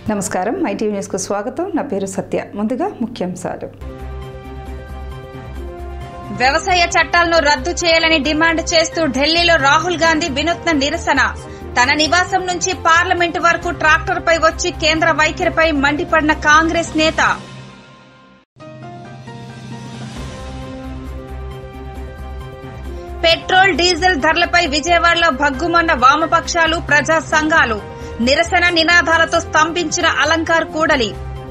నమస్కారం ఐటీవీ న్యూస్కు స్వాగతం నా పేరు సత్య ముందుగా ముఖ్యాంశాలు వ్యవసాయ చట్టాలను రద్దు చేయాలని డిమాండ్ చేస్తూ ఢిల్లీలో రాహుల్ గాంధీ వినూత్న నిరసన తన నివాసం నుంచి పార్లమెంటు వరకు ట్రాక్టర్పై వచ్చి కేంద్ర వైఖరిపై మండిపడిన కాంగ్రెస్ నేత పెట్రోల్ డీజిల్ ధరలపై విజయవాడలో భగ్గుమన్న వామపక్షాలు ప్రజా సంఘాలు నిరసన నినాదాలతో స్తంభించిన అలంకార్ కూడలి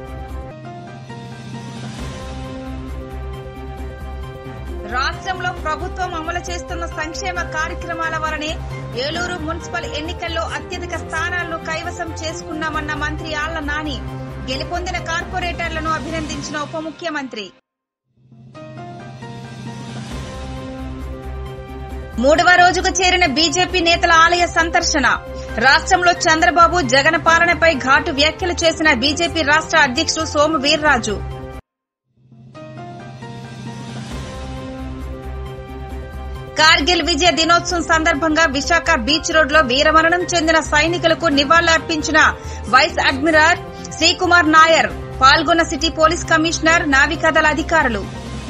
రాష్ట్రంలో ప్రభుత్వం అమలు చేస్తున్న సంక్షేమ కార్యక్రమాల వలనే ఏలూరు మున్సిపల్ ఎన్నికల్లో అత్యధిక స్థానాలను కైవసం చేసుకున్నామన్న మంత్రి ఆళ్ల నాని గెలుపొందిన కార్పొరేటర్లను అభినందించిన ఉప ముఖ్యమంత్రి మూడవ రోజుకు చేరిన బీజేపీ నేతల ఆలయ సందర్శన రాష్ట్రంలో చంద్రబాబు జగన్ పాలనపై ఘాటు వ్యాఖ్యలు చేసిన బీజేపీ రాష్ట్ర అధ్యక్షుడు సోము వీర్రాజు కార్గిల్ విజయ దినోత్సవం సందర్భంగా విశాఖ బీచ్ రోడ్ లో వీరమరణం చెందిన సైనికులకు నివాళులర్పించిన వైస్ అడ్మిరల్ శ్రీకుమార్ నాయర్ పాల్గొన్న సిటీ పోలీస్ కమిషనర్ నావికాదళ అధికారులు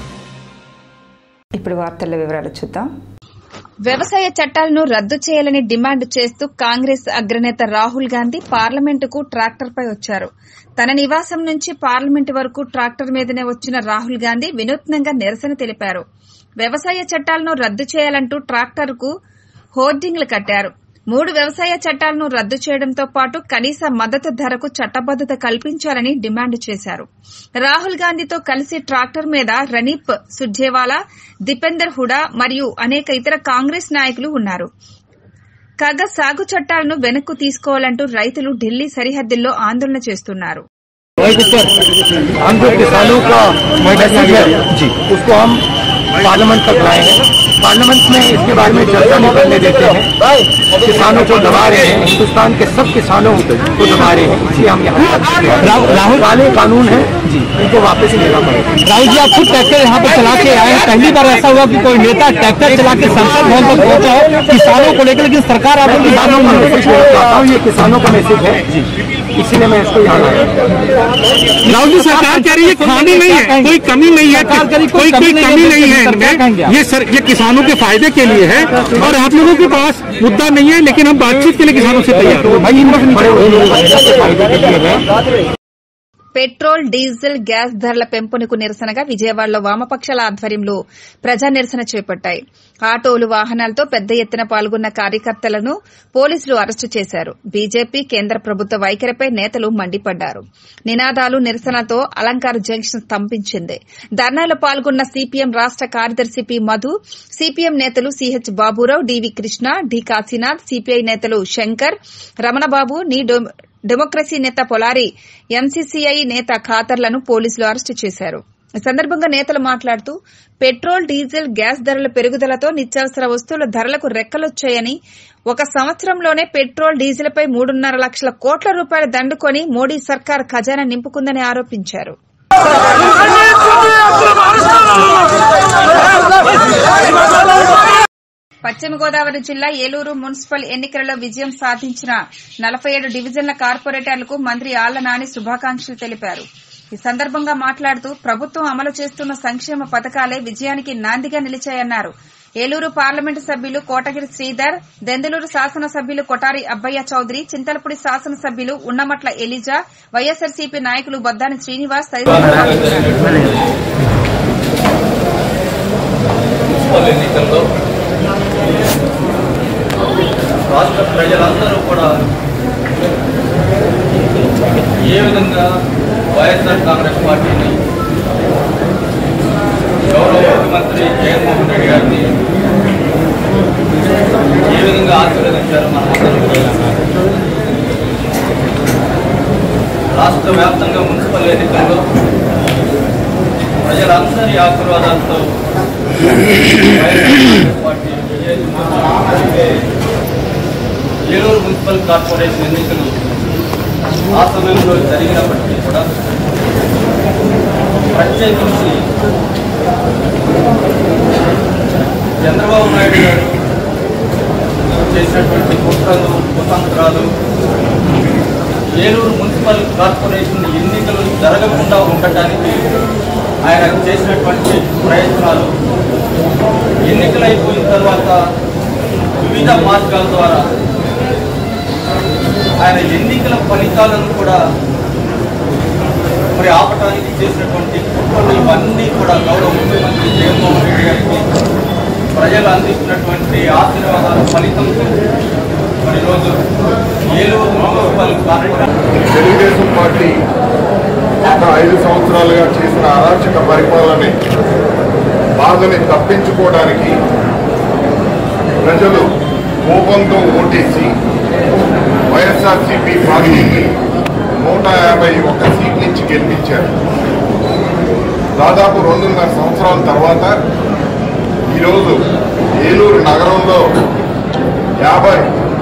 ఇప్పుడు వార్తల వివరాలు చూద్దాం వ్యవసాయ చట్టాలను రద్దు చేయాలని డిమాండ్ చేస్తూ కాంగ్రెస్ అగ్రనేత రాహుల్ గాంధీ పార్లమెంటుకు ట్రాక్టర్పై వచ్చారు తన నివాసం నుంచి పార్లమెంటు వరకు ట్రాక్టర్ మీదనే వచ్చిన రాహుల్ గాంధీ వినూత్నంగా నిరసన తెలిపారు వ్యవసాయ చట్టాలను రద్దు చేయాలంటూ ట్రాక్టర్కు హోర్డింగ్లు కట్టారు మూడు వ్యవసాయ చట్టాలను రద్దు చేయడంతో పాటు కనీస మద్దతు ధరకు చట్టబద్దత కల్పించాలని డిమాండ్ చేశారు రాహుల్ గాంధీతో కలిసి ట్రాక్టర్ మీద రణీప్ సుర్జేవాలా దీపేందర్ హుడా మరియు అనేక ఇతర కాంగ్రెస్ నాయకులు ఉన్నారు కాగా సాగు చట్టాలను వెనక్కు తీసుకోవాలంటూ రైతులు ఢిల్లీ సరిహద్దుల్లో ఆందోళన చేస్తున్నారు हम जो किसानों का मैसेज है जी उसको हम पार्लियामेंट तक लाएंगे पार्लियामेंट में इसके बारे में चर्चा नहीं करने देते हैं किसानों को दबा रहे हैं हिंदुस्तान के सब किसानों को दबा रहे हैं इसलिए हम यहाँ राहुल काले कानून है जी इनको वापस लेना पड़ेगा राहुल जी आप खुद ट्रैक्टर यहाँ पे चला के आए हैं पहली बार ऐसा हुआ कि कोई नेता ट्रैक्टर चला के संसद भवन तक पहुंचा हो किसानों को लेकर लेकिन सरकार आपको किसानों का मैसेज मैं चाहता हूँ ये किसानों का मैसेज है जी इसीलिए मैं इसको यहाँ लाया राहुल जी सरकार कह रही है खामी नहीं है कोई कमी नहीं है सरकार कह रही कोई कोई कमी नहीं है सरकार कहेंगे इनमें आप। ये सर ये किसानों के फायदे के लिए है और आप लोगों के पास मुद्दा नहीं है लेकिन हम बातचीत के लिए किसानों से तैयार हैं भाई इनको बड़े हुए लोग के फायदे के लिए है పెట్రోల్ డీజిల్ గ్యాస్ ధరల పెంపునకు నిరసనగా విజయవాడలో వామపక్షాల ఆధ్వర్యంలో ప్రజా నిరసన చేపట్టాయి ఆటోలు వాహనాలతో పెద్ద ఎత్తున పాల్గొన్న కార్యకర్తలను పోలీసులు అరెస్టు చేశారు బీజేపీ కేంద్ర ప్రభుత్వ వైఖరిపై నేతలు మండిపడ్డారు నినాదాలు నిరసనతో అలంకార జంక్షన్ స్తంభించింది ధర్నాలో పాల్గొన్న సిపిఎం రాష్ట కార్యదర్శి పి మధు సిపిఎం నేతలు CH Baburao DV Krishna D Kasinath CPI నేతలు శంకర్ రమణబాబు నీ డొ- డెమోక్రసీ నేత పొలారి ఎంసీసీఐ నేత ఖాతర్లను పోలీసులు అరెస్టు చేశారు ఈ సందర్భంగా నేతలు మాట్లాడుతూ పెట్రోల్ డీజిల్ గ్యాస్ ధరల పెరుగుదలతో నిత్యావసర వస్తువుల ధరలకు రెక్కలొచ్చాయని ఒక సంవత్సరంలోనే పెట్రోల్ డీజిల్పై మూడున్నర లక్షల కోట్ల రూపాయల దండుకొని మోడీ సర్కార్ ఖజానా నింపుకుందని ఆరోపించారు పశ్చిమ గోదావరి జిల్లా ఏలూరు మున్సిపల్ ఎన్నికలలో విజయం సాధించిన నలభై ఏడు డివిజన్ల కార్పొరేటర్లకు మంత్రి ఆళ్ల నాని శుభాకాంక్షలు తెలిపారు ఈ సందర్భంగా మాట్లాడుతూ ప్రభుత్వం అమలు చేస్తున్న సంక్షేమ పథకాలే విజయానికి నాందిగా నిలిచాయన్నారు ఏలూరు పార్లమెంటు సభ్యులు కోటగిరి శ్రీధర్ దెందులూరు శాసనసభ్యులు కొటారి అబ్బయ్య చౌదరి చింతలపూడి శాసనసభ్యులు ఉన్నమట్ల ఎలిజా వైఎస్సార్సీపీ నాయకులు బొద్దాని శ్రీనివాస్ తదితరులు పాల్గొన్నారు మున్సిపల్ ఎన్నికల్లో రాష్ట్ర ప్రజలందరూ కూడా ఏ విధంగా వైఎస్ఆర్ కాంగ్రెస్ పార్టీని గౌరవ ముఖ్యమంత్రి జగన్మోహన్ రెడ్డి గారిని ఏ విధంగా ఆశీర్వదించారో మనం అందరం కూడా రాష్ట్ర వ్యాప్తంగా మున్సిపల్ ఎన్నికల్లో ప్రజలందరి ఆశీర్వాదాలతో పార్టీ ఏలూరు మున్సిపల్ కార్పొరేషన్ ఎన్నికలు ఆ సమయంలో జరిగినప్పటికీ కూడా ప్రత్యేకించి చంద్రబాబు నాయుడు గారు చేసినటువంటి కుట్రలు కుతంత్రాలు ఏలూరు మున్సిపల్ కార్పొరేషన్ ఎన్నికలు జరగకుండా ఉండటానికి ఆయన చేసినటువంటి ప్రయత్నాలు ఎన్నికలు అయిపోయిన తర్వాత వివిధ మార్గాల ద్వారా ఆయన ఎన్నికల ఫలితాలను కూడా మరి ఆపటానికి చేసినటువంటి కుట్రలు ఇవన్నీ కూడా గౌరవ ముఖ్యమంత్రి జగన్మోహన్ రెడ్డి గారికి ప్రజలు అందిస్తున్నటువంటి ఆశీర్వాదాల ఫలితంతో మరి ఈరోజు Eluru municipal corporation Telugudesam party గత ఐదు సంవత్సరాలుగా చేసిన అరాచక పరిపాలన బాధని తప్పించుకోవడానికి ప్రజలు కోపంతో ఓటేసి వైఎస్ఆర్సీపీ పార్టీకి నూట యాభై ఒక్క సీట్ నుంచి గెలిపించారు దాదాపు రెండున్నర సంవత్సరాల తర్వాత ఈరోజు ఏలూరు నగరంలో యాభై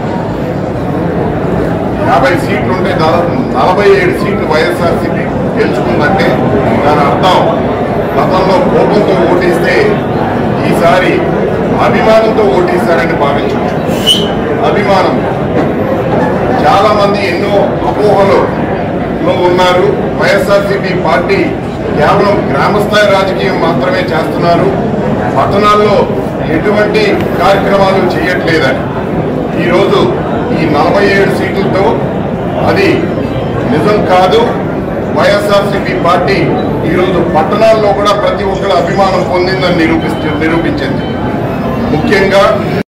యాభై సీట్లు ఉంటే దాదాపు నలభై ఏడు సీట్లు వైఎస్ఆర్సీపీ గెలుచుకుందంటే దాని అర్థం గతంలో కోపంతో ఓటేస్తే ఈసారి అభిమానంతో ఓటేశారని భావించవచ్చు అభిమానం చాలా మంది ఎన్నో అపోహలు లో ఉన్నారు వైఎస్ఆర్సీపీ పార్టీ కేవలం గ్రామస్థాయి రాజకీయం మాత్రమే చేస్తున్నారు పట్టణాల్లో ఎటువంటి కార్యక్రమాలు చేయట్లేదని ఈరోజు ఈ నలభై ఏడు సీట్లతో అది నిజం కాదు వైఎస్ఆర్సీపీ పార్టీ ఈరోజు పట్టణాల్లో కూడా ప్రతి ఒక్కరి అభిమానం పొందిందని నిరూపిస్తూ నిరూపించింది ముఖ్యంగా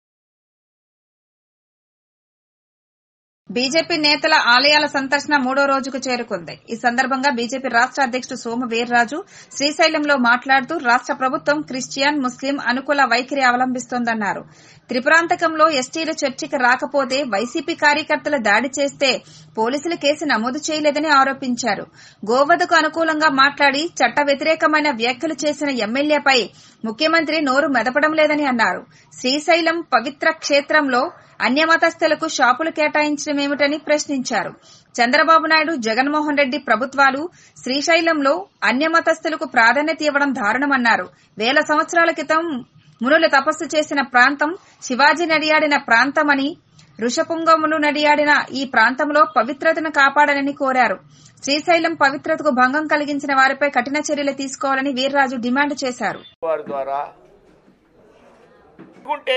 బీజేపీ నేతల ఆలయాల సందర్శన మూడో రోజుకు చేరుకుంది ఈ సందర్భంగా బీజేపీ రాష్ట అధ్యక్షుడు సోము వీర్రాజు శ్రీశైలంలో మాట్లాడుతూ రాష్ట ప్రభుత్వం క్రిస్టియన్ ముస్లిం అనుకూల వైఖరి అవలంబిస్తోందన్నారు త్రిపురాంతకంలో ఎస్టీలు చర్చికి రాకపోతే వైసీపీ కార్యకర్తలు దాడి చేస్తే పోలీసులు కేసు నమోదు చేయలేదని ఆరోపించారు గోవధకు అనుకూలంగా మాట్లాడి చట్ట వ్యతిరేకమైన వ్యాఖ్యలు చేసిన ఎమ్మెల్యేపై ముఖ్యమంత్రి నోరు మెదపడం లేదని అన్నారు శ్రీశైలం పవిత్ర క్షేత్రంలో అన్యమతస్థులకు షాపులు కేటాయించడం ఏమిటని ప్రశ్నించారు చంద్రబాబు నాయుడు జగన్మోహన్ రెడ్డి ప్రభుత్వాలు శ్రీశైలంలో అన్యమతస్థులకు ప్రాధాన్యత ఇవ్వడం దారుణమన్నారు వేల సంవత్సరాల క్రితం మునులు తపస్సు చేసిన ప్రాంతం శివాజీ నడియాడిన ప్రాంతమని ఋషపుంగములు నడియాడిన ఈ ప్రాంతంలో పవిత్రతను కాపాడాలని కోరారు శ్రీశైలం పవిత్రతకు భంగం కలిగించిన వారిపై కఠిన చర్యలు తీసుకోవాలని వీర్రాజు డిమాండ్ చేశారు వారి ద్వారా అనుకుంటే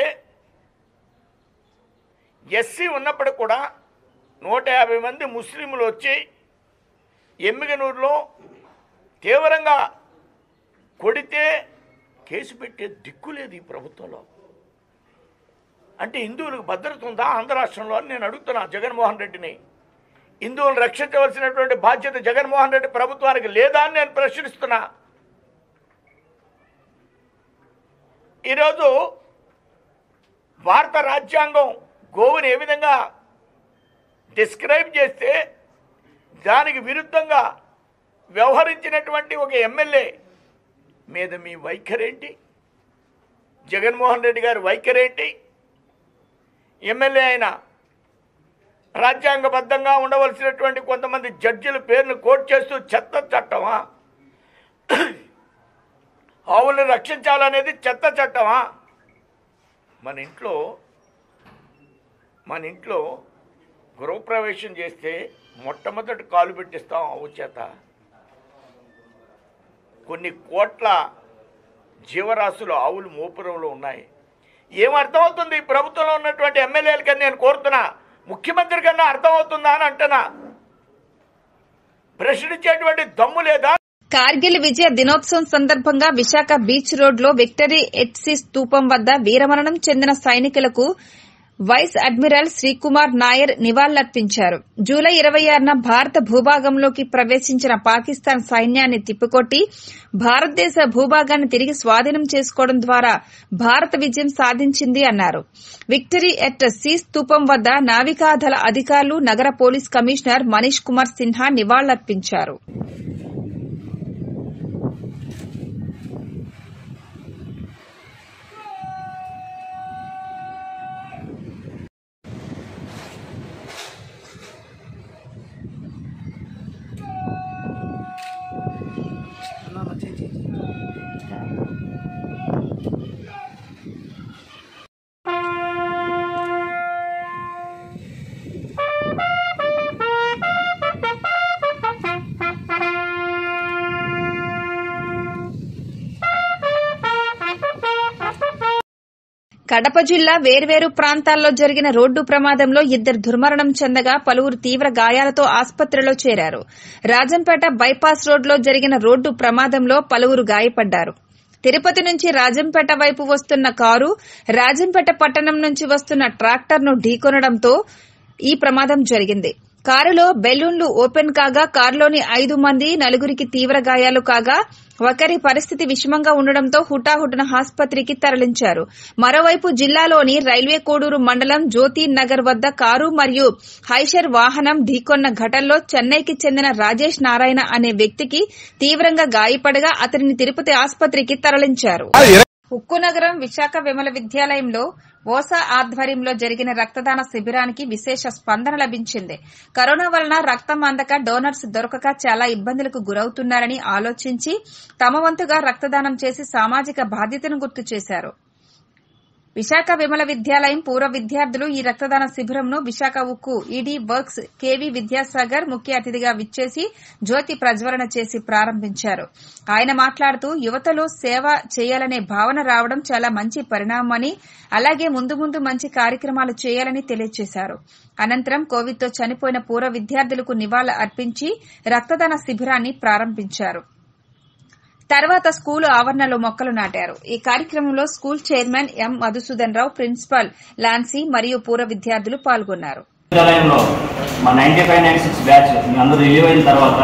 ఎస్సీ ఉన్నప్పటికి కూడా నూట యాభై మంది ముస్లింలు వచ్చి ఎమ్మిగనూరులో తీవ్రంగా కొడితే కేసు పెట్టే దిక్కు లేదు ఈ ప్రభుత్వంలో అంటే హిందువులకు భద్రత ఉందా ఆంధ్ర రాష్ట్రంలో అని నేను అడుగుతున్నా జగన్మోహన్ రెడ్డిని హిందువులను రక్షించవలసినటువంటి బాధ్యత జగన్మోహన్ రెడ్డి ప్రభుత్వానికి లేదా అని నేను ప్రశ్నిస్తున్నా ఈరోజు భారత రాజ్యాంగం గోవుని ఏ విధంగా డిస్క్రైబ్ చేస్తే దానికి విరుద్ధంగా వ్యవహరించినటువంటి ఒక ఎమ్మెల్యే మీద మీ వైఖరేంటి జగన్మోహన్ రెడ్డి గారి వైఖరేంటి ఎమ్మెల్యే అయిన రాజ్యాంగబద్ధంగా ఉండవలసినటువంటి కొంతమంది జడ్జిల పేరును కోట్ చేస్తూ చెత్త చట్టమా ఆవులను రక్షించాలనేది చెత్త చట్టమా మన ఇంట్లో మన ఇంట్లో గృహప్రవేశం చేస్తే మొట్టమొదటి కాలు పెట్టిస్తాం ఆవు చేత కొన్ని కోట్ల జీవరాశులు ఆవులు మోపురంలో ఉన్నాయి ఏం అర్థమవుతుంది ఈ ప్రభుత్వంలో ఉన్నటువంటి ఎమ్మెల్యేలకని నేను కోరుతున్నా ముఖ్యమంత్రి కన్నా అర్థమవుతుందా అని అంటున్నా ప్రశ్నించేటువంటి దమ్ము లేదా కార్గిల్ విజయ దినోత్సవం సందర్భంగా విశాఖ బీచ్ రోడ్ లో విక్టరీ ఎట్సీ స్తూపం వద్ద వీరమరణం చెందిన సైనికులకు వైస్ అడ్మిరల్ శ్రీకుమార్ నాయర్ నివాళులర్పించారు జూలై ఇరవై ఆరున భారత భూభాగంలోకి ప్రవేశించిన పాకిస్తాన్ సైన్యాన్ని తిప్పికొట్టి భారతదేశ భూభాగాన్ని తిరిగి స్వాధీనం చేసుకోవడం ద్వారా భారత విజయం సాధించింది అన్నారు విక్టరీ ఎట్ సీ స్తూపం వద్ద నావికాదళ అధికారులు నగర పోలీస్ కమిషనర్ మనీష్ కుమార్ సిన్హా నివాళులర్పించారు కడప జిల్లా వేర్వేరు ప్రాంతాల్లో జరిగిన రోడ్డు ప్రమాదంలో ఇద్దరు దుర్మరణం చెందగా పలువురు తీవ్ర గాయాలతో ఆసుపత్రిలో చేరారు రాజంపేట బైపాస్ రోడ్లో జరిగిన రోడ్డు ప్రమాదంలో పలువురు గాయపడ్డారు తిరుపతి నుంచి రాజంపేట వైపు వస్తున్న కారు రాజంపేట పట్టణం నుంచి వస్తున్న ట్రాక్టర్ను ఢీకొనడంతో ఈ ప్రమాదం జరిగింది కారులో బెలూన్లు ఓపెన్ కాగా కారులోని ఐదు మంది నలుగురికి తీవ్ర గాయాలు కాగా ఒకరి పరిస్థితి విషమంగా ఉండడంతో హుటాహుటిన ఆసుపత్రికి తరలించారు మరోవైపు జిల్లాలోని రైల్వే కోడూరు మండలం జ్యోతి నగర్ వద్ద కారు మరియు హైషర్ వాహనం ఢీకొన్న ఘటనలో చెన్నైకి చెందిన రాజేష్ నారాయణ అనే వ్యక్తికి తీవ్రంగా గాయపడగా అతనిని తిరుపతి ఆసుపత్రికి తరలించారు ఉక్కు నగరం విశాఖ విమల విద్యాలయంలో ఓసా ఆధ్వర్యంలో జరిగిన రక్తదాన శిబిరానికి విశేష స్పందన లభించింది కరోనా వలన రక్తం అందక డోనర్స్ దొరకక చాలా ఇబ్బందులకు గురవుతున్నారని ఆలోచించి తమ వంతుగా రక్తదానం చేసి సామాజిక బాధ్యతను గుర్తు చేశారు విశాఖ విమల విద్యాలయం పూర్వ విద్యార్థులు ఈ రక్తదాన శిబిరంను విశాఖ ఉక్కు ఈడీ వర్క్స్ కేవీ విద్యాసాగర్ ముఖ్య అతిథిగా విచ్చేసి జ్యోతి ప్రజ్వలన చేసి ప్రారంభించారు ఆయన మాట్లాడుతూ యువతలో సేవ చేయాలనే భావన రావడం చాలా మంచి పరిణామమని అలాగే ముందు ముందు మంచి కార్యక్రమాలు చేయాలని తెలియజేశారు అనంతరం కోవిడ్తో చనిపోయిన పూర్వ విద్యార్థులకు నివాళులు అర్పించి రక్తదాన శిబిరాన్ని ప్రారంభించారు తర్వాత స్కూలు ఆవరణలో మొక్కలు నాటారు ఈ కార్యక్రమంలో school chairman M Madhusudan Rao principal Lancy మరియు పూర్వ విద్యార్థులు పాల్గొన్నారు విద్యాలయంలో మా ninety five nine six batch మీ అందరూ రిలీవ్ అయిన తర్వాత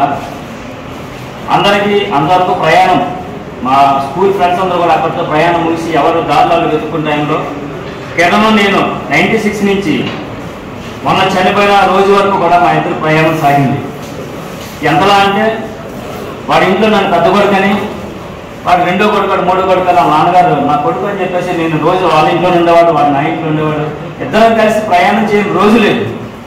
అందరికీ అంతవరకు ప్రయాణం మా స్కూల్ ఫ్రెండ్స్ అందరూ కూడా అప్పట్లో ప్రయాణం ముగిసి ఎవరు దారులాలు వెతుక్కున్న టైంలో కేవలం నేను నైన్టీ సిక్స్ నుంచి మొన్న చనిపోయిన రోజు వరకు కూడా మా ఇద్దరు ప్రయాణం సాగింది ఎంతలా అంటే వాడి ఇంట్లో నన్ను పెద్ద కొడుకని వాడు రెండో కొడుకు వాడు మూడో కొడుకు నా నాన్నగారు నా కొడుకు అని చెప్పేసి నేను రోజు వాళ్ళ ఇంట్లో ఉండేవాడు వాడు నా ఇంట్లో ఉండేవాడు ఇద్దరం కలిసి ప్రయాణం చేయని రోజు లేదు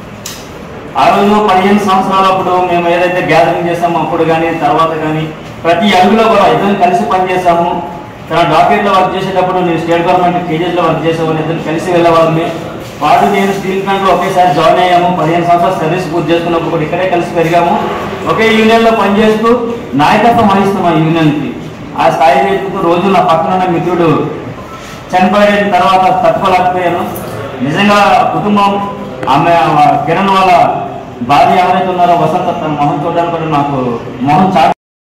ఆ రోజు పదిహేను సంవత్సరాలు అప్పుడు మేము ఏదైతే గ్యాదరింగ్ చేసామో అప్పుడు కానీ తర్వాత కానీ ప్రతి అడుగులో కూడా ఇద్దరం కలిసి పనిచేసాము తన డాక్టరేట్లో వర్క్ చేసేటప్పుడు నేను స్టేట్ గవర్నమెంట్ కేజెస్లో వర్క్ చేసేవాడిని ఇద్దరు కలిసి వెళ్ళేవాళ్ళని వాడు నేను స్టీల్ ప్లాంట్లో ఒకేసారి జాయిన్ అయ్యాము పదిహేను సంవత్సరాలు సర్వీస్ పూర్తి చేసుకున్నప్పుడు కూడా ఇక్కడే కలిసి పెరిగాము ఒకే యూనియన్లో పనిచేస్తూ నాయకత్వం వహిస్తాం ఆ యూనియన్కి ఆ స్థాయి చేస్తూ రోజు నా పక్కన ఉన్న మిత్రుడు చనిపోయిన తర్వాత తట్టుకోలేకపోయాను నిజంగా కుటుంబం ఆమె ఆ కిరణ్ వాళ్ళ భార్య ఎవరైతే ఉన్నారో వసంత తన మొహం చూడడానికి కూడా నాకు మొహం చా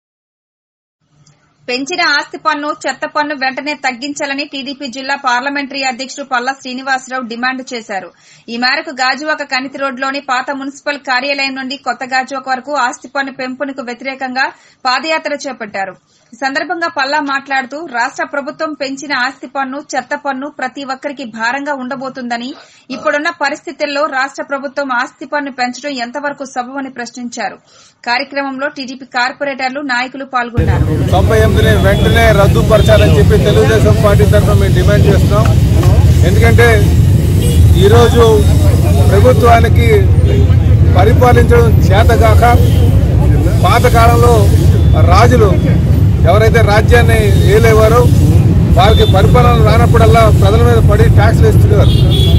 పెంచిన ఆస్తి పన్ను చెత్త పన్ను వెంటనే తగ్గించాలని టీడీపీ జిల్లా పార్లమెంటరీ అధ్యక్షుడు పల్లా శ్రీనివాసరావు డిమాండ్ చేశారు ఈ మేరకు గాజువాక కనితి రోడ్లోని పాత మున్సిపల్ కార్యాలయం నుండి కొత్త గాజువాక వరకు ఆస్తి పన్ను పెంపునకు వ్యతిరేకంగా పాదయాత్ర చేపట్టారు ఈ సందర్భంగా పల్లా మాట్లాడుతూ రాష్ట ప్రభుత్వం పెంచిన ఆస్తి పన్ను చెత్త పన్ను ప్రతి ఒక్కరికి భారంగా ఉండబోతుందని ఇప్పుడున్న పరిస్థితుల్లో రాష్ట ప్రభుత్వం ఆస్తి పన్ను పెంచడం ఎంతవరకు సబబని ప్రశ్నించారు కార్యక్రమంలో టీడీపీ కార్పొరేటర్లు నాయకులు పాల్గొన్నారు తొంభై ఎనిమిదిని వెంటనే రద్దుపరచాలని చెప్పి తెలుగుదేశం పార్టీ తరఫున మేము డిమాండ్ చేస్తున్నాం ఎందుకంటే ఈరోజు ప్రభుత్వానికి పరిపాలించడం చేతగాక పాతకాలంలో రాజులు ఎవరైతే రాజ్యాన్ని ఏలేవారో వారికి పరిపాలన రానప్పుడల్లా ప్రజల మీద పడి ట్యాక్స్లు వేస్తున్నారు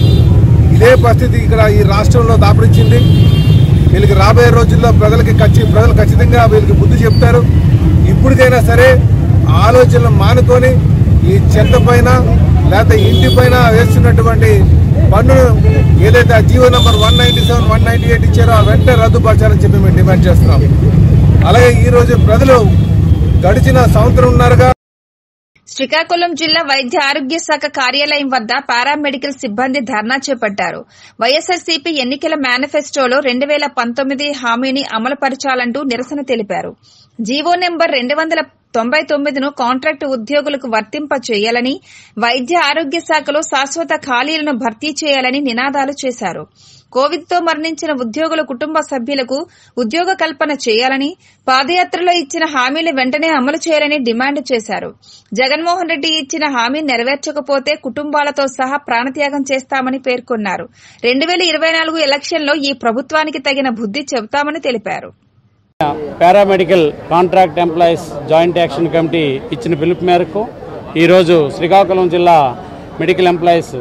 ఇదే పరిస్థితి ఇక్కడ ఈ రాష్ట్రంలో దాపరించింది వీళ్ళకి రాబోయే రోజుల్లో ప్రజలకి ఖచ్చి ప్రజలు ఖచ్చితంగా వీళ్ళకి బుద్ధి చెప్తారు ఇప్పటికైనా సరే ఆలోచనలు మానుకొని ఈ చెత్త పైన లేకపోతే ఇంటి పైన వేస్తున్నటువంటి పన్నును ఏదైతే ఆ GO number one ninety seven one ninety eight ఇచ్చారో ఆ వెంటనే రద్దుపరచాలని చెప్పి మేము డిమాండ్ చేస్తున్నాం అలాగే ఈ రోజు ప్రజలు గడిచిన సంవత్సరంన్నరగా శ్రీకాకుళం జిల్లా వైద్య ఆరోగ్య శాఖ కార్యాలయం వద్ద పారామెడికల్ సిబ్బంది ధర్నా చేపట్టారు వైఎస్సార్సీపీ ఎన్నికల మేనిఫెస్టోలో రెండు వేల పంతొమ్మిది హామీని అమలుపరచాలంటూ నిరసన తెలిపారు జీవో నెంబర్ రెండు వందల తొంభై తొమ్మిదిను కాంట్రాక్టు ఉద్యోగులకు వర్తింప చేయాలని వైద్య ఆరోగ్య శాఖలో శాశ్వత ఖాళీలను భర్తీ చేయాలని నినాదాలు చేశారు కోవిడ్ తో మరణించిన ఉద్యోగుల కుటుంబ సభ్యులకు ఉద్యోగ కల్పన చేయాలని పాదయాత్రలో ఇచ్చిన హామీలు వెంటనే అమలు చేయాలని డిమాండ్ చేశారు జగన్మోహన్ రెడ్డి ఇచ్చిన హామీ నెరవేర్చకపోతే కుటుంబాలతో సహా ప్రాణత్యాగం చేస్తామని పేర్కొన్నారు రెండు వేల ఇరవై నాలుగు ఎలక్షన్లో ఈ ప్రభుత్వానికి తగిన బుద్ది చెబుతామని తెలిపారు paramedical contract employees joint action committee ఇచ్చిన పిలుపు మేరకు ఈరోజు శ్రీకాకుళం జిల్లా మెడికల్ ఎంప్లాయీస్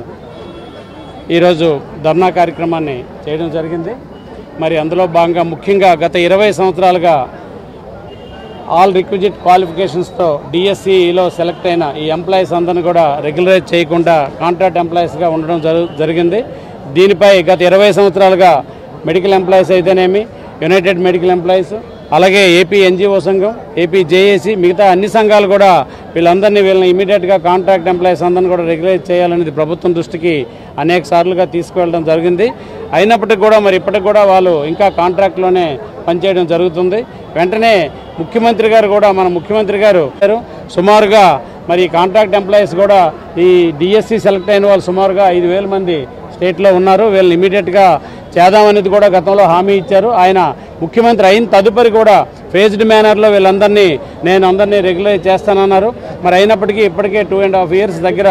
ఈరోజు ధర్నా కార్యక్రమాన్ని చేయడం జరిగింది మరి అందులో భాగంగా ముఖ్యంగా గత ఇరవై సంవత్సరాలుగా ఆల్ రిక్విజిట్ క్వాలిఫికేషన్స్తో డిఎస్సిలో సెలెక్ట్ అయిన ఈ ఎంప్లాయీస్ అందరిని కూడా రెగ్యులరైజ్ చేయకుండా కాంట్రాక్ట్ ఎంప్లాయీస్గా ఉండడం జరు జరిగింది దీనిపై గత ఇరవై సంవత్సరాలుగా మెడికల్ ఎంప్లాయీస్ అయితేనేమి యునైటెడ్ మెడికల్ ఎంప్లాయీస్ అలాగే ఏపీ ఎన్జిఓ సంఘం ఏపీ జేఏసీ మిగతా అన్ని సంఘాలు కూడా వీళ్ళందరినీ వీళ్ళని ఇమీడియట్గా కాంట్రాక్ట్ ఎంప్లాయీస్ అందరిని కూడా రెగ్యులైజ్ చేయాలనేది ప్రభుత్వం దృష్టికి అనేక సార్లుగా తీసుకువెళ్ళడం జరిగింది అయినప్పటికీ కూడా మరి ఇప్పటికి కూడా వాళ్ళు ఇంకా కాంట్రాక్ట్లోనే పనిచేయడం జరుగుతుంది వెంటనే ముఖ్యమంత్రి గారు కూడా మన ముఖ్యమంత్రి గారు సుమారుగా మరి ఈ కాంట్రాక్ట్ ఎంప్లాయీస్ కూడా ఈ డిఎస్సి సెలెక్ట్ అయిన వాళ్ళు సుమారుగా ఐదు వేల మంది స్టేట్లో ఉన్నారు వీళ్ళని ఇమీడియట్గా చేద్దామనేది కూడా గతంలో హామీ ఇచ్చారు ఆయన ముఖ్యమంత్రి అయిన తదుపరి కూడా ఫేజ్డ్ మేనర్లో వీళ్ళందరినీ నేను అందరినీ రెగ్యులైజ్ చేస్తానన్నారు మరి అయినప్పటికీ ఇప్పటికే టూ అండ్ హాఫ్ ఇయర్స్ దగ్గర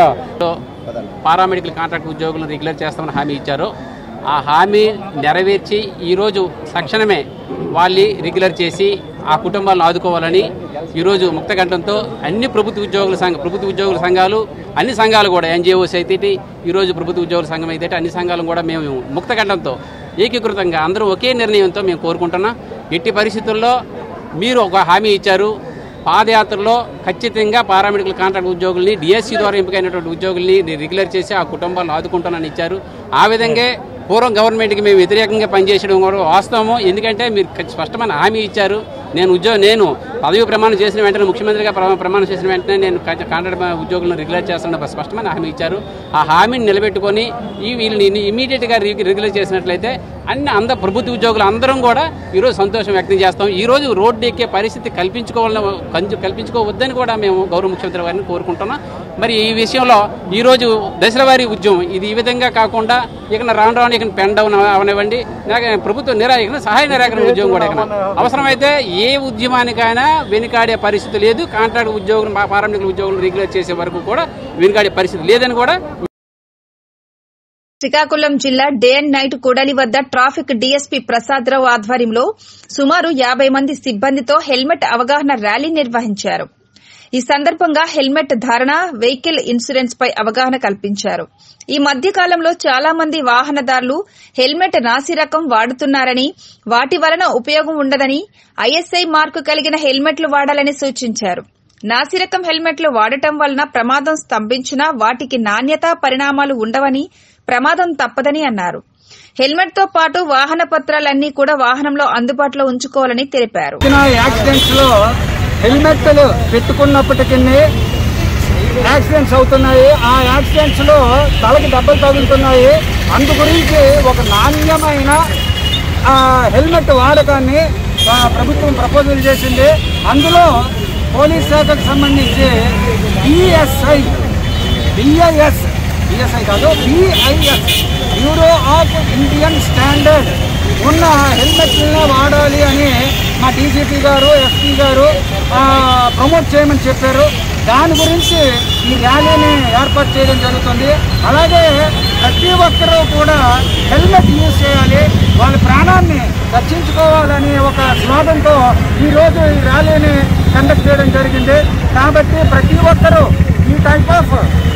పారామెడికల్ కాంట్రాక్ట్ ఉద్యోగులను రెగ్యులర్ చేస్తామని హామీ ఇచ్చారు ఆ హామీ నెరవేర్చి ఈరోజు తక్షణమే వాళ్ళని రెగ్యులర్ చేసి ఆ కుటుంబాలను ఆదుకోవాలని ఈరోజు ముక్తకంఠంతో అన్ని ప్రభుత్వ ఉద్యోగుల సంఘ ప్రభుత్వ ఉద్యోగుల సంఘాలు అన్ని సంఘాలు కూడా ఎన్జిఓస్ అయితే ఈరోజు ప్రభుత్వ ఉద్యోగుల సంఘం అయితే అన్ని సంఘాలు కూడా మేము ముక్తకంఠంతో ఏకీకృతంగా అందరూ ఒకే నిర్ణయంతో మేము కోరుకుంటున్నాం ఎట్టి పరిస్థితుల్లో మీరు ఒక హామీ ఇచ్చారు పాదయాత్రలో ఖచ్చితంగా పారామెడికల్ కాంట్రాక్ట్ ఉద్యోగుల్ని డిఎస్సి ద్వారా ఎంపికైనటువంటి ఉద్యోగుల్ని రెగ్యులర్ చేసి ఆ కుటుంబాలను ఆదుకుంటానని ఇచ్చారు ఆ విధంగా పూర్వం గవర్నమెంట్కి మేము వ్యతిరేకంగా పనిచేయడం కూడా వాస్తవము ఎందుకంటే మీరు ఖచ్చి- స్పష్టమైన హామీ ఇచ్చారు నేను ఉద్యోగం నేను పదవి ప్రమాణం చేసిన వెంటనే ముఖ్యమంత్రిగా ప్రమా- ప్రమాణం చేసిన వెంటనే నేను కా- కాంట్రాక్ట్ ఉద్యోగులను రెగ్యులర్ చేస్తున్న స్పష్టమైన హామీ ఇచ్చారు ఆ హామీని నిలబెట్టుకొని ఈ వీళ్ళని ఇమీడియట్గా రెగ్యులర్ చేసినట్లయితే అన్ని అంద ప్రభుత్వ ఉద్యోగులు అందరం కూడా ఈరోజు సంతోషం వ్యక్తం చేస్తాం ఈ రోజు రోడ్డు ఎక్కే పరిస్థితి కల్పించుకోవాలని కంచు కల్పించుకోవద్దని కూడా మేము గౌరవ ముఖ్యమంత్రి వారిని కోరుకుంటున్నాం మరి ఈ విషయంలో ఈ రోజు దశల వారీ ఉద్యమం ఇది ఈ విధంగా కాకుండా ఇక రాను రాను ఇక పెన్ డౌన్ అవనివ్వండి లేక ప్రభుత్వ నిరా ఇక సహాయ నిరాకరణ ఉద్యోగం కూడా ఇక అవసరమైతే ఏ ఉద్యమానికైనా వెనుకాడే పరిస్థితి లేదు కాంట్రాక్ట్ ఉద్యోగులు పారామిడికల్ ఉద్యోగులు రెగ్యులర్ చేసే వరకు కూడా వెనుకాడే పరిస్థితి లేదని కూడా శ్రీకాకుళం జిల్లా డే అండ్ నైట్ కూడలి వద్ద ట్రాఫిక్ డీఎస్పీ ప్రసాదరావు ఆధ్వర్యంలో సుమారు యాబై మంది సిబ్బందితో హెల్మెట్ అవగాహన ర్యాలీ నిర్వహించారు ఈ సందర్భంగా హెల్మెట్ ధారణ వెహికల్ ఇన్సూరెన్స్ పై అవగాహన కల్పించారు ఈ మధ్య కాలంలో చాలా మంది వాహనదారులు హెల్మెట్ నాసి రకం వాడుతున్నారని వాటి వలన ఉపయోగం ఉండదని ఐఎస్ఐ మార్కు కలిగిన హెల్మెట్లు వాడాలని సూచించారు నాసిరకం హెల్మెట్లు వాడటం వలన ప్రమాదం స్తంభించినా వాటికి నాణ్యత పరిణామాలు ఉండవని ప్రమాదం తప్పదని అన్నారు హెల్మెట్ తో పాటు వాహన పత్రాలన్నీ కూడా వాహనంలో అందుబాటులో ఉంచుకోవాలని తెలిపారు జరిగిన యాక్సిడెంట్స్ లో హెల్మెట్లు పెట్టుకున్నప్పటికీ యాక్సిడెంట్స్ అవుతున్నాయి ఆ యాక్సిడెంట్స్ లో తలకి దెబ్బలు తగులుతున్నాయి అందు గురించి ఒక నాణ్యమైన ఆ, హెల్మెట్ వాడకాన్ని ఆ, ప్రభుత్వం ప్రపోజల్ చేసింది అందులో పోలీస్ శాఖకు సంబంధించి బిఎస్ఐ బిఐఎస్ బిఎస్ఐ కాదు BIS bureau of Indian standard ఉన్న హెల్మెట్లనే వాడాలి అని మా డీజీపీ గారు ఎస్పీ గారు ఆ, ప్రమోట్ చేయమని చెప్పారు దాని గురించి ఈ ర్యాలీని ఏర్పాటు చేయడం జరుగుతుంది అలాగే ప్రతి ఒక్కరూ కూడా హెల్మెట్ యూజ్ చేయాలి వాళ్ళ ప్రాణాన్ని రక్షించుకోవాలని ఒక స్లోగన్తో ఈరోజు ఈ ర్యాలీని కండక్ట్ చేయడం జరిగింది కాబట్టి ప్రతి ఒక్కరూ ఈ టైప్ ఆఫ్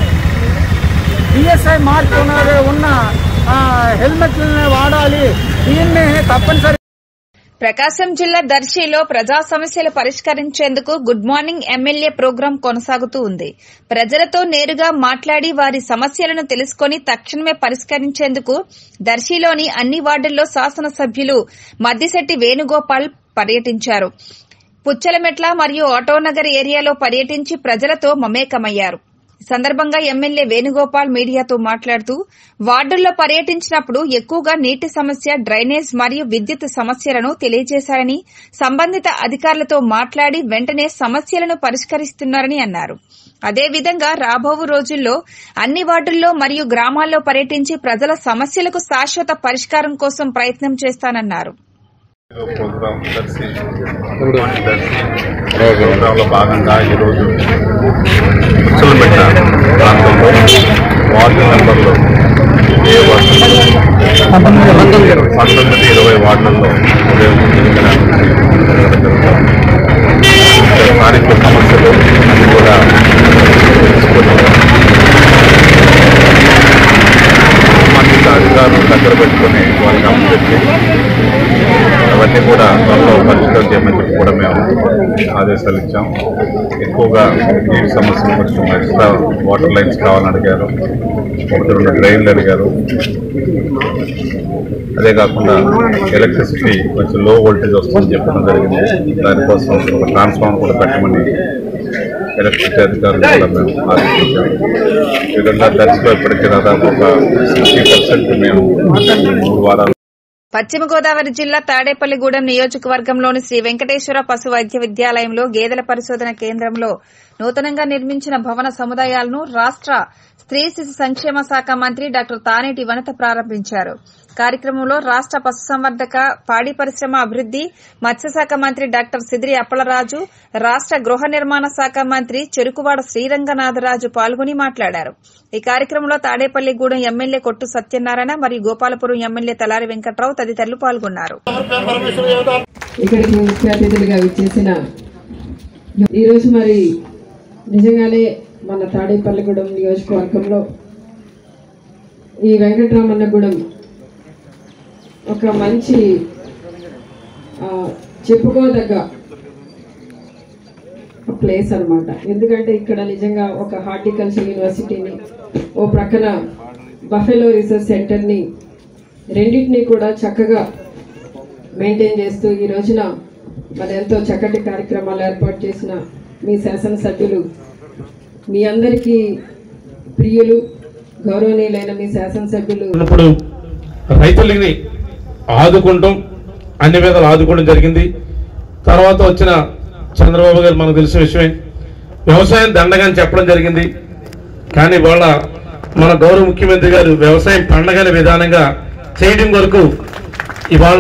బిఎస్ఐ మార్క్ ఉన్న- ఉన్న ఆ, హెల్మెట్లని వాడాలి దీన్ని తప్పనిసరి ప్రకాశం జిల్లా దర్శిలో ప్రజా సమస్యలు పరిష్కరించేందుకు గుడ్ మార్నింగ్ ఎమ్మెల్యే ప్రోగ్రాం కొనసాగుతూ ఉంది ప్రజలతో నేరుగా మాట్లాడి వారి సమస్యలను తెలుసుకుని తక్షణమే పరిష్కరించేందుకు దర్శిలోని అన్ని వార్డుల్లో శాసనసభ్యులు మద్దిశెట్టి వేణుగోపాల్ పర్యటించారు పుచ్చలమెట్ల మరియు ఆటోనగర్ ఏరియాలో పర్యటించి ప్రజలతో మమేకమయ్యారు ఈ సందర్భంగా ఎమ్మెల్యే వేణుగోపాల్ మీడియాతో మాట్లాడుతూ వార్డుల్లో పర్యటించినప్పుడు ఎక్కువగా నీటి సమస్య డ్రైనేజ్ మరియు విద్యుత్ సమస్యలను తెలియజేశారని సంబంధిత అధికారులతో మాట్లాడి వెంటనే సమస్యలను పరిష్కరిస్తున్నారని అన్నారు అదేవిధంగా రాబోవు రోజుల్లో అన్ని వార్డుల్లో మరియు గ్రామాల్లో పర్యటించి ప్రజల సమస్యలకు శాశ్వత పరిష్కారం కోసం ప్రయత్నం చేస్తానన్నారు ప్రోగ్రాం దర్శి దర్శి ప్రోగ్రాంలో భాగంగా ఈరోజు ముచ్చలమెట్ట ప్రాంతంలో వార్డు నెంబర్లు ఏ వార్డు పంతొమ్మిది ఇరవై వార్డులలో ఉదయం జరిగిన జరుగుతాం స్థానిక సమస్యలు అన్ని కూడా తెలుసుకుని సంబంధిత అధికారులను దగ్గర పెట్టుకుని వారికి అప్పచెప్పి అన్నింటినీ కూడా త్వరలో పరిష్కారం చేయమని చెప్పి కూడా మేము ఆదేశాలు ఇచ్చాం ఎక్కువగా నీటి సమస్యలు కొంచెం ఎక్స్ట్రా వాటర్ లైన్స్ కావాలని అడిగారు ఒకటి రెండు డ్రైన్లు అడిగారు అదే కాకుండా ఎలక్ట్రిసిటీ కొంచెం లో వోల్టేజ్ వస్తుందని చెప్పడం జరిగింది దానికోసం ఒక ట్రాన్స్ఫార్మర్ కూడా పెట్టమని ఎలక్ట్రిసిటీ అధికారులు కూడా మేము ఆదేశించాం ఈ విధంగా దర్శలో ఇప్పటికీ దాదాపు ఒక సిక్స్టీ పర్సెంట్ మేము మూడు వారాలు పశ్చిమ గోదావరి జిల్లా తాడేపల్లిగూడెం నియోజకవర్గంలోని శ్రీ వెంకటేశ్వర పశు వైద్య విద్యాలయంలో గేదెల పరిశోధన కేంద్రంలో నూతనంగా నిర్మించిన భవన సముదాయాలను రాష్ట స్త్రీ శిశు సంక్షేమ శాఖ మంత్రి డాక్టర్ తానేటి వనిత ప్రారంభించారు కార్యక్రమంలో రాష్ట పశుసంవర్ధక పాడి పరిశ్రమ అభివృద్ది మత్స్యశాఖ మంత్రి డాక్టర్ సిదిరి అప్పలరాజు రాష్ట గృహ నిర్మాణ శాఖ మంత్రి చెరుకువాడ శ్రీరంగనాథరాజు పాల్గొని మాట్లాడారు ఈ కార్యక్రమంలో తాడేపల్లిగూడెం ఎమ్మెల్యే కొట్టు సత్యనారాయణ మరియు గోపాలపురం ఎమ్మెల్యే తలారి వెంకట్రావు తదితరులు పాల్గొన్నారు ఇక్కడికి ముఖ్య అతిథులుగా విచ్చేసిన ఈరోజు మరి నిజంగానే మన తాడేపల్లిగూడెం నియోజకవర్గంలో ఈ వెంకటరామన్నగూడెం ఒక మంచి ఆ, చెప్పుకోదగ్గ ప్లేస్ అన్నమాట ఎందుకంటే ఇక్కడ నిజంగా ఒక హార్టికల్చర్ యూనివర్సిటీని ఓ ప్రక్కన బఫెలో రీసెర్చ్ సెంటర్ని రెండింటినీ కూడా చక్కగా మెయింటైన్ చేస్తూ ఈ రోజున మరి ఎంతో చక్కటి కార్యక్రమాలు ఏర్పాటు చేసిన మీ శాసనసభ్యులు మీ అందరికీ ప్రియులు గౌరవనీయులైన మీ శాసనసభ్యులు ఉన్నప్పుడు రైతులని ఆదుకుంటాం అన్ని విధాలు ఆదుకోవడం జరిగింది తర్వాత వచ్చిన చంద్రబాబు గారు మనకు తెలిసిన విషయమే వ్యవసాయం దండగాని చెప్పడం జరిగింది కానీ వాళ్ళ మన గౌరవ ముఖ్యమంత్రి గారు వ్యవసాయం పండగని విధానంగా చేయడం వరకు ఇవాళ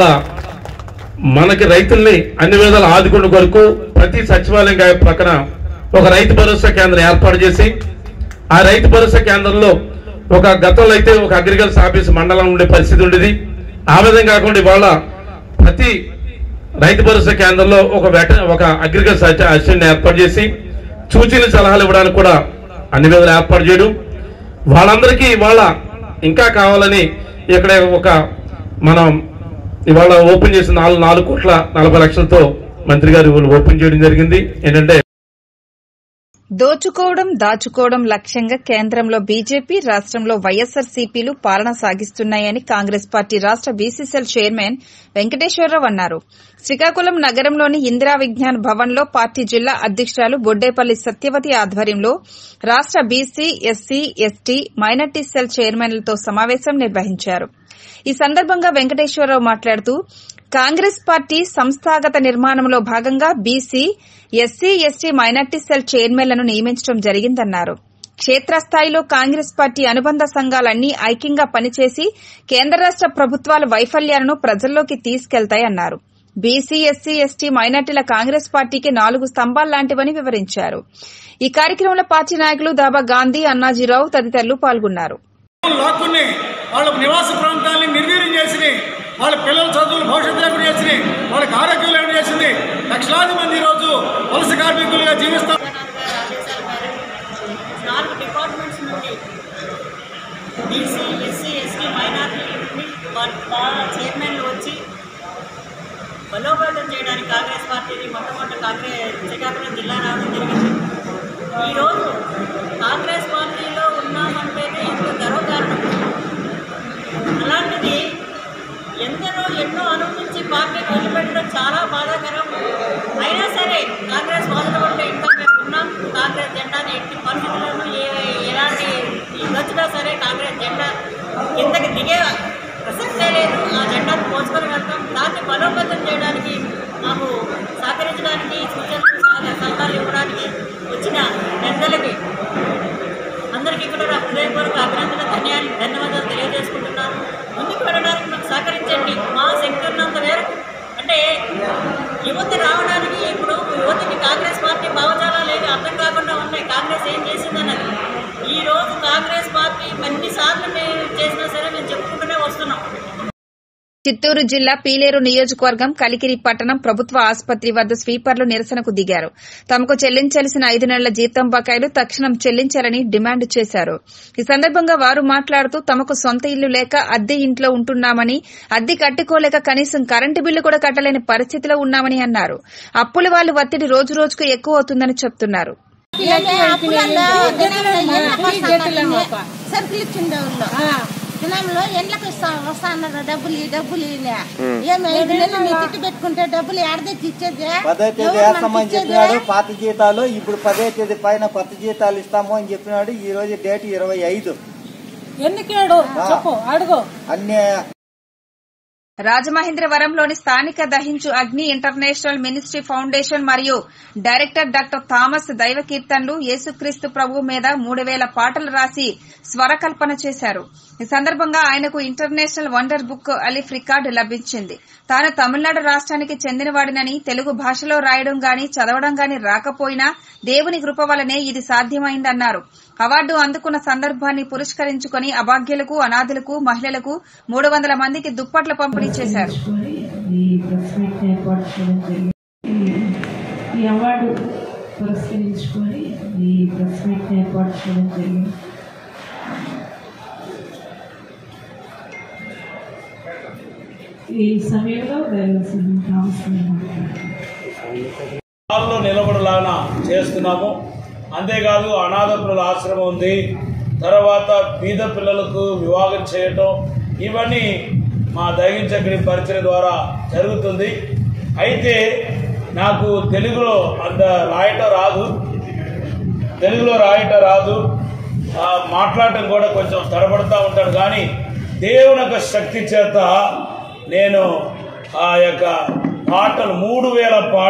మనకి రైతుల్ని అన్ని విధాలు ఆదుకునే కొరకు ప్రతి సచివాలయం గా- పక్కన ఒక రైతు భరోసా కేంద్రం ఏర్పాటు చేసి ఆ రైతు భరోసా కేంద్రంలో ఒక గతంలో అయితే ఒక అగ్రికల్చర్ ఆఫీస్ మండలం ఉండే పరిస్థితి ఉండేది ఆ విధంగా కాకుండా ఇవాళ ప్రతి రైతు భరోసా కేంద్రంలో ఒక వెట ఒక అగ్రికల్చర్ అసిస్టెంట్ ఏర్పాటు చేసి సూచనలు సలహాలు ఇవ్వడానికి కూడా అన్ని విధాలు ఏర్పాటు చేయడం వాళ్ళందరికీ ఇవాళ ఇంకా కావాలని ఇక్కడ ఒక మనం ఇవాళ ఓపెన్ చేసిన నాలుగు నాలుగు కోట్ల నలభై లక్షలతో మంత్రి గారు ఇవాళ ఓపెన్ చేయడం జరిగింది ఏంటంటే దోచుకోవడం దాచుకోవడం లక్ష్యంగా కేంద్రంలో బీజేపీ రాష్ట్రంలో వైఎస్సార్సీపీలు పాలన సాగిస్తున్నాయని కాంగ్రెస్ పార్టీ రాష్ట బీసీసీఎల్ చైర్మన్ వెంకటేశ్వరరావు అన్నారు శ్రీకాకుళం నగరంలోని ఇందిరా విజ్ఞాన్ భవన్లో పార్టీ జిల్లా అధ్యక్షురాలు బొడ్డేపల్లి సత్యవతి ఆధ్వర్యంలో రాష్ట BC SC ST minority cell చైర్మన్లతో సమావేశం నిర్వహించారు ఈ సందర్భంగా వెంకటేశ్వరరావు మాట్లాడుతూ కాంగ్రెస్ పార్టీ సంస్థాగత నిర్మాణంలో భాగంగా BC SC ST minority cell చైర్మన్లను నియమించడం జరిగిందన్నారు క్షేత్రస్థాయిలో కాంగ్రెస్ పార్టీ అనుబంధ సంఘాలన్నీ ఐక్యంగా పనిచేసి కేంద్ర రాష్ట ప్రభుత్వాల వైఫల్యాలను ప్రజల్లోకి తీసుకెళ్తాయన్నారు బీసీ ఎస్సీ ఎస్టీ మైనార్టీల కాంగ్రెస్ పార్టీకి నాలుగు స్తంభాల్లాంటివని వివరించారు ఈ కార్యక్రమంలో పార్టీ నాయకులు దాబా గాంధీ అన్నాజీరావు తదితరులు పాల్గొన్నారు లాక్కుని వాళ్ళ నివాస ప్రాంతాన్ని నిర్వీర్యం చేసి వాళ్ళ పిల్లల చదువులు భవిష్యత్తు లేకుండా చేసింది వాళ్ళకి ఆరోగ్యం లేకుండా చేసింది లక్షలాది మంది ఈరోజు వలస కార్మికులుగా జీవిస్తారు నాలుగు డిపార్ట్మెంట్స్ నుండి బీసీ ఎస్సీ ఎస్టీ మైనార్టీ నుండి వాళ్ళ చైర్మన్లు వచ్చి బలోపేతం చేయడానికి కాంగ్రెస్ పార్టీని మొట్టమొదటి కాంగ్రెస్ శ్రీకాకుళం జిల్లా రావడం జరిగింది ఈరోజు కాంగ్రెస్ పార్టీలో ఉన్నామంటేనే ఎంతో గర్వకారణం అలాంటిది ఎందరో ఎన్నో అనుభవించి పార్టీ వదిలిపెట్టడం చాలా బాధాకరం అయినా సరే కాంగ్రెస్ బాధపడితే ఇంకా మేము ఉన్నాం కాంగ్రెస్ జెండాని ఎట్టి పరిస్థితుల్లోనూ ఏ ఎలాంటి వచ్చినా సరే కాంగ్రెస్ జెండా కిందకి దిగే ప్రసక్తే లేదు ఆ జెండాను పోసుకొని వెళ్తాం దాన్ని బలోపేతం చేయడానికి మాకు సహకరించడానికి సూచనలు సలహా- సలహాలు ఇవ్వడానికి వచ్చిన పెద్దలకి అందరికీ కూడా నా హృదయపూర్వక అభినందన ధన్యాలు ధన్యవాదాలు తెలియజేసుకుంటున్నాను ముందుకు వెళ్ళడానికి మాకు సహకరించండి మా శక్తి ఉన్నంత మేరకు అంటే యువత రావడానికి ఇప్పుడు యువతకి కాంగ్రెస్ పార్టీ భావజాలాలు ఏవి అర్థం కాకుండా ఉన్నాయి కాంగ్రెస్ ఏం చేసిందన్నది ఈ రోజు కాంగ్రెస్ పార్టీ ఎన్నిసార్లు మేము చేసినా సరే మేము చెప్పుకుంటూనే వస్తున్నాం చిత్తూరు జిల్లా పీలేరు నియోజకవర్గం కలికిరి పట్టణం ప్రభుత్వ ఆసుపత్రి వద్ద స్వీపర్లు నిరసనకు దిగారు తమకు చెల్లించాల్సిన ఐదు నెలల జీతం బకాయిలు తక్షణం చెల్లించాలని డిమాండ్ చేశారు ఈ సందర్భంగా వారు మాట్లాడుతూ తమకు సొంత ఇల్లు లేక అద్దె ఇంట్లో ఉంటున్నామని అద్దె కట్టుకోలేక కనీసం కరెంటు బిల్లు కూడా కట్టలేని పరిస్థితిలో ఉన్నామని అన్నారు అప్పుల వాళ్ళ ఒత్తిడి రోజు రోజుకు ఎక్కువ అవుతుందని చెప్తున్నారు సరుకులు ఇచ్చిండే ఊళ్ళో దినంలో ఎండ్లకు ఇస్తా వస్తా అన్నారు డబ్బులు ఈ డబ్బులు ఇలే ఏమి ఐదు నెలలు నీ తిట్టు పెట్టుకుంటే డబ్బులు ఎడదెచ్చి ఇచ్చేది పదో తేదీ ఎవరు వేస్తామని మనకి ఇచ్చేది? చెప్పినాడు పాత జీతాలు ఇప్పుడు పదో తేదీ పైన కొత్త జీతాలు ఇస్తాము అని చెప్పినాడు ఈ రోజు డేట్ ఇరవై ఐదు ఎన్నికేడు చెప్పు అడుగు అన్ని రాజమహేంద్రవరంలోని స్థానిక దహించు అగ్ని ఇంటర్నేషనల్ మినిస్ట్రీ ఫౌండేషన్ మరియు డైరెక్టర్ డాక్టర్ థామస్ దైవ కీర్తనలు యేసుక్రీస్తు ప్రభు మీద మూడు వేల పాటలు రాసి స్వరకల్పన చేశారు ఈ సందర్భంగా ఆయనకు international wonder book of record లభించింది తాను తమిళనాడు రాష్ట్రానికి చెందినవాడినని తెలుగు భాషలో రాయడం గాని చదవడం గాని రాకపోయినా దేవుని కృప వల్లనే ఇది సాధ్యమైందన్నారు అవార్డు అందుకున్న సందర్భాన్ని పురస్కరించుకుని అభాగ్యులకు అనాథులకు మహిళలకు మూడు వందల మందికి దుప్పట్ల పంపిణీ చేశారు ఈ ప్రెస్ మీట్ ఏర్పాటు చేయడం జరిగింది ఈ- ఈ అవార్డు పురస్కరించుకొని ఈ ప్రెస్ మీట్ ఏర్పాటు చేయడం జరిగింది ఈ సమయంలో దైవసింహ కావాల్సిన హాల్లో నిలబడలాగా చేస్తున్నాము అంతేకాదు అనాథపుల ఆశ్రమం ఉంది తర్వాత బీద పిల్లలకు వివాహం చేయటం ఇవన్నీ మా దైవించగ్ని పరిచయం ద్వారా జరుగుతుంది అయితే నాకు తెలుగులో అంత రాయటం రాదు తెలుగులో రాయటం రాదు ఆ, మాట్లాడటం కూడా కొంచెం తడబడుతూ ఉంటాడు కానీ దేవుని యొక్క శక్తి చేత నేను ఆ యొక్క పాటలు మూడు వేల పాటలు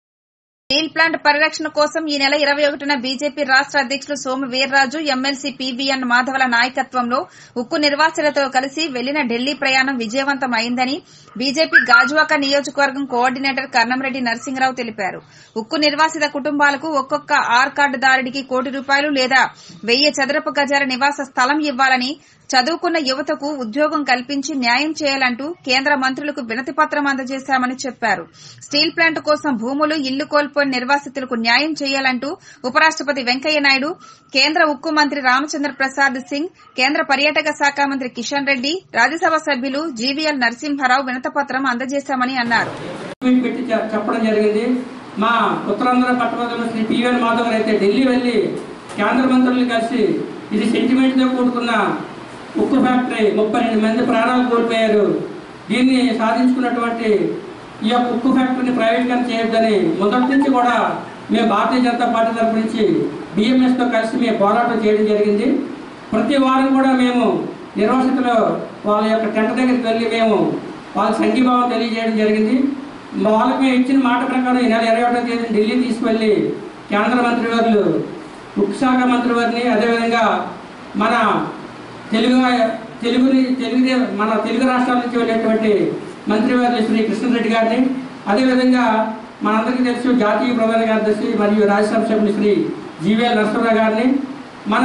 స్టీల్ ప్లాంట్ పరిరక్షణ కోసం ఈ నెల ఇరవై ఒకటిన బీజేపీ రాష్ట్ర అధ్యక్షులు సోము వీర్రాజు ఎమ్మెల్సీ పీవీఎన్ మాధవల నాయకత్వంలో ఉక్కు నిర్వాసితులతో కలిసి వెళ్లిన ఢిల్లీ ప్రయాణం విజయవంతం అయిందని బీజేపీ గాజువాక నియోజకవర్గం కోఆర్డినేటర్ కర్ణంరెడ్డి నరసింహరావు తెలిపారు ఉక్కు నిర్వాసిత కుటుంబాలకు ఒక్కొక్క ఆర్ కార్డుదారుడికి కోటి రూపాయలు లేదా వెయ్యి చదరపు గజాల నివాస స్థలం ఇవ్వాలని చదువుకున్న యువతకు ఉద్యోగం కల్పించి న్యాయం చేయాలంటూ కేంద్ర మంత్రులకు వినతి పత్రం అందజేశామని చెప్పారు స్టీల్ ప్లాంట్ కోసం భూములు ఇల్లు కోల్పోయిన నిర్వాసితులకు న్యాయం చేయాలంటూ ఉపరాష్టపతి వెంకయ్య నాయుడు కేంద్ర ఉక్కు మంత్రి రామచంద్ర ప్రసాద్ సింగ్ కేంద్ర పర్యాటక శాఖ మంత్రి కిషన్ రెడ్డి రాజ్యసభ సభ్యులు జీవీఎల్ నరసింహారావు వినతపత్రం అందజేశామని అన్నారు మీట్ పెట్టి చె- చెప్పడం జరిగింది మా ఉత్తరాంధ్ర పట్టభద్రులు శ్రీ పివిఎన్ మాధవ్ గారు అయితే ఢిల్లీ వెళ్ళి కేంద్ర మంత్రులు కలిసి ఇది సెంటిమెంట్తో కూడుకున్న ఉక్కు ఫ్యాక్టరీ ముప్పై రెండు మంది ప్రాణాలు కోల్పోయారు దీన్ని సాధించుకున్నటువంటి ఈ యొక్క ఉక్కు ఫ్యాక్టరీని ప్రైవేటీకరణ చేయొద్దని మొదటి నుంచి కూడా మేము భారతీయ జనతా పార్టీ తరపు నుంచి బిఎంఎస్తో కలిసి మేము పోరాటం చేయడం జరిగింది ప్రతి వారం కూడా మేము నిర్వాసితులు వాళ్ళ యొక్క టెంట్ దగ్గరికి వెళ్ళి మేము వాళ్ళ సంఘీభావం తెలియజేయడం జరిగింది మా వాళ్ళకి మేము ఇచ్చిన మాట ప్రకారం ఈ నెల ఇరవై ఒకటో తేదీ ఢిల్లీ తీసుకువెళ్ళి కేంద్ర మంత్రివర్యులు ఉక్కు శాఖ మంత్రివారిని అదేవిధంగా మన తెలుగు తెలుగుని తెలుగు మన తెలుగు రాష్ట్రాల నుంచి వెళ్ళేటువంటి మంత్రివర్యులు శ్రీ కృష్ణరెడ్డి గారిని అదేవిధంగా మనందరికీ తెలుసు జాతీయ ప్రధాన కార్యదర్శి మరియు రాజ్యసభ సభ్యులు శ్రీ జీవీఎల్ నరసింహరావు గారిని మన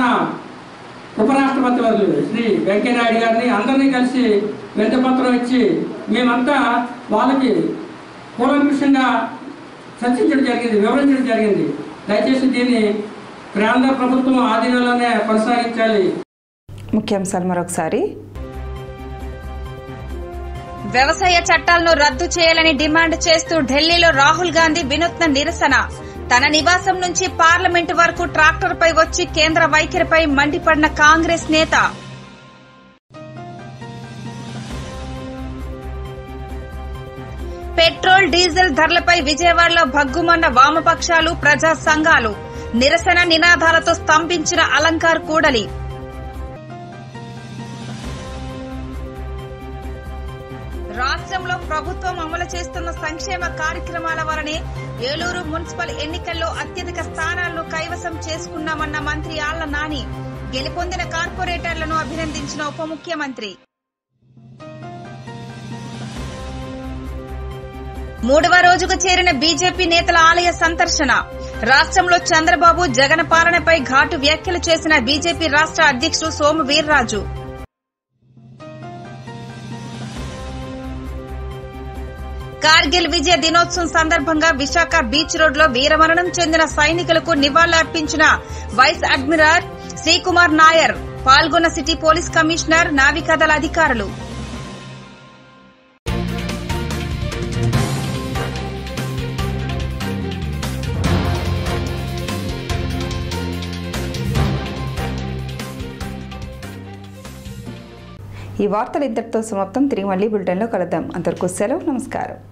ఉపరాష్ట్రపతి వర్యులు శ్రీ వెంకయ్యనాయుడు గారిని అందరినీ కలిసి వింతపత్రం ఇచ్చి మేమంతా వాళ్ళకి కూలంకృషంగా చర్చించడం జరిగింది వివరించడం జరిగింది దయచేసి దీన్ని కేంద్ర ప్రభుత్వం ఆధీనంలోనే కొనసాగించాలి ముఖ్యాంశాలు మరొకసారి వ్యవసాయ చట్టాలను రద్దు చేయాలని డిమాండ్ చేస్తూ ఢిల్లీలో రాహుల్ గాంధీ వినూత్న నిరసన తన నివాసం నుంచి పార్లమెంటు వరకు ట్రాక్టర్పై వచ్చి కేంద్ర వైఖరిపై మండిపడిన కాంగ్రెస్ నేత పెట్రోల్ డీజిల్ ధరలపై విజయవాడలో భగ్గుమన్న వామపక్షాలు ప్రజా సంఘాలు నిరసన నినాదాలతో స్తంభించిన అలంకార్ కూడలి రాష్ట్రంలో ప్రభుత్వం అమలు చేస్తున్న సంక్షేమ కార్యక్రమాల వలనే ఏలూరు మున్సిపల్ ఎన్నికల్లో అత్యధిక స్థానాలను కైవసం చేసుకున్నామన్న మంత్రి ఆళ్ల నాని గెలుపొందిన కార్పొరేటర్లను అభినందించిన ఉప ముఖ్యమంత్రి మూడవ రోజుకు చేరిన బీజేపీ నేతల ఆలయ సందర్శన రాష్ట్రంలో చంద్రబాబు జగన్ పాలనపై ఘాటు వ్యాఖ్యలు చేసిన బీజేపీ రాష్ట్ర అధ్యక్షుడు సోము వీర్రాజు కార్గిల్ విజయ దినోత్సవం సందర్భంగా విశాఖ బీచ్ రోడ్ లో వీరమరణం చెందిన సైనికులకు నివాళులర్పించిన వైస్ అడ్మిరల్ శ్రీకుమార్ నాయర్ పాల్గొన్న సిటీ పోలీస్ కమిషనర్ నావికాదళ అధికారులు ఈ వార్తలు ఇంతటితో సమాప్తం తిరిగి మళ్ళీ బులెటిన్లో కలుద్దాం అంతవరకు సెలవు నమస్కారం